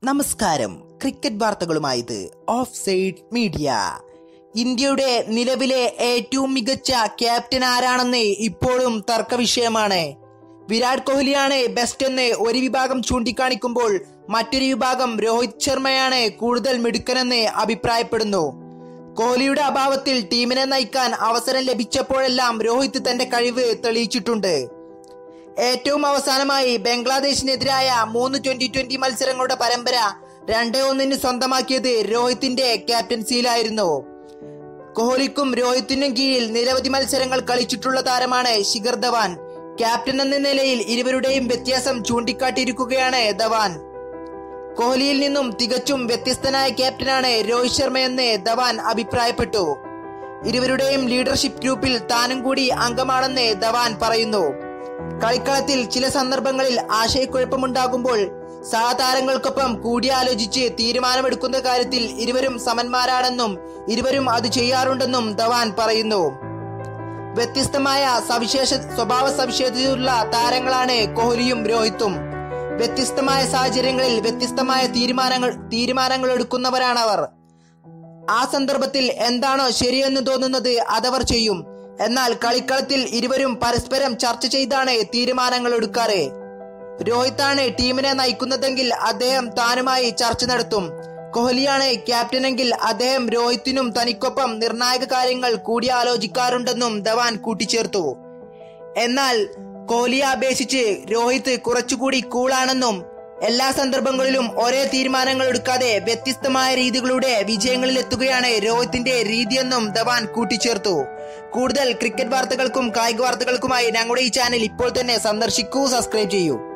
നമസ്കാരം ക്രിക്കറ്റ് വാർത്തകളുമായത് off side media ഇന്ത്യയുടെ നിലവിലെ ഏറ്റവും മികച്ച ക്യാപ്റ്റൻ ആരാണെന്ന് ഇപ്പോഴും തർക്കവിഷയമാണ് വിരാട് കോഹ്ലിയാണ് ബെസ്റ്റ് എന്ന് ഒരു വിഭാഗം ചൂണ്ടിക്കാണിക്കുമ്പോൾ മറ്റൊരു വിഭാഗം രോഹിത് ശർമ്മയാണ് കൂടുതൽ മിടുക്കനെന്ന് അഭിപ്രായപ്പെടുന്നു കോഹ്ലിയുടെ അഭാവത്തിൽ ടീമിനെ നയിക്കാൻ അവസരം ലഭിച്ചപ്പോഴെല്ലാം രോഹിത് തന്റെ കഴിവ് തെളിയിച്ചിട്ടുണ്ട് ഏറ്റവും അവസാനമായി ബംഗ്ലാദേശിനെതിരായ മൂന്ന് ട്വന്റി ട്വന്റി മത്സരങ്ങളുടെ പരമ്പര രണ്ടേ ഒന്നിന് സ്വന്തമാക്കിയത് രോഹിത്തിന്റെ ക്യാപ്റ്റൻസിയിലായിരുന്നു കോഹ്ലിക്കും രോഹിത്തിനും കീഴിൽ നിരവധി മത്സരങ്ങൾ കളിച്ചിട്ടുള്ള താരമാണ് ശിഖർ ധവാൻ ക്യാപ്റ്റൻ എന്ന നിലയിൽ ഇരുവരുടെയും വ്യത്യാസം ചൂണ്ടിക്കാട്ടിയിരിക്കുകയാണ് ധവാൻ കോഹ്ലിയിൽ നിന്നും തികച്ചും വ്യത്യസ്തനായ ക്യാപ്റ്റനാണ് രോഹിത് ശർമ്മയെന്ന് ധവാൻ അഭിപ്രായപ്പെട്ടു ഇരുവരുടെയും ലീഡർഷിപ്പ് ഗ്രൂപ്പിൽ താനും കൂടി അംഗമാണെന്ന് ധവാൻ പറയുന്നു കളിക്കളത്തിൽ ചില സന്ദർഭങ്ങളിൽ ആശയക്കുഴപ്പമുണ്ടാകുമ്പോൾ സഹതാരങ്ങൾക്കൊപ്പം കൂടിയാലോചിച്ച് തീരുമാനമെടുക്കുന്ന കാര്യത്തിൽ ഇരുവരും സമന്മാരാണെന്നും ഇരുവരും അത് ചെയ്യാറുണ്ടെന്നും ധവാൻ പറയുന്നു വ്യത്യസ്തമായ സവിശേഷ സ്വഭാവ സവിശേഷതയുള്ള താരങ്ങളാണ് കോഹ്ലിയും രോഹിത്തും വ്യത്യസ്തമായ സാഹചര്യങ്ങളിൽ വ്യത്യസ്തമായ തീരുമാനങ്ങൾ തീരുമാനങ്ങൾ എടുക്കുന്നവരാണവർ ആ സന്ദർഭത്തിൽ എന്താണോ ശരിയെന്ന് തോന്നുന്നത് അതവർ ചെയ്യും എന്നാൽ കളിക്കളത്തിൽ ഇരുവരും പരസ്പരം ചർച്ച ചെയ്താണ് തീരുമാനങ്ങൾ എടുക്കാറ് രോഹിത്താണ് ടീമിനെ നയിക്കുന്നതെങ്കിൽ അദ്ദേഹം താനുമായി ചർച്ച നടത്തും കോഹ്ലിയാണ് ക്യാപ്റ്റനെങ്കിൽ അദ്ദേഹം രോഹിത്തിനും തനിക്കൊപ്പം നിർണായക കാര്യങ്ങൾ കൂടിയാലോചിക്കാറുണ്ടെന്നും ധവാൻ കൂട്ടിച്ചേർത്തു എന്നാൽ കോഹ്ലിയെ അപേക്ഷിച്ച് രോഹിത് കുറച്ചുകൂടി കൂളാണെന്നും എല്ലാ സന്ദർഭങ്ങളിലും ഒരേ തീരുമാനങ്ങൾ എടുക്കാതെ വ്യത്യസ്തമായ രീതികളുടെ വിജയങ്ങളിലെത്തുകയാണ് രോഹിത്തിന്റെ രീതിയെന്നും ധവാൻ കൂട്ടിച്ചേർത്തു കൂടുതൽ ക്രിക്കറ്റ് വാർത്തകൾക്കും കായിക വാർത്തകൾക്കുമായി ഞങ്ങളുടെ ഈ ചാനൽ ഇപ്പോൾ തന്നെ സന്ദർശിക്കൂ സബ്സ്ക്രൈബ് ചെയ്യൂ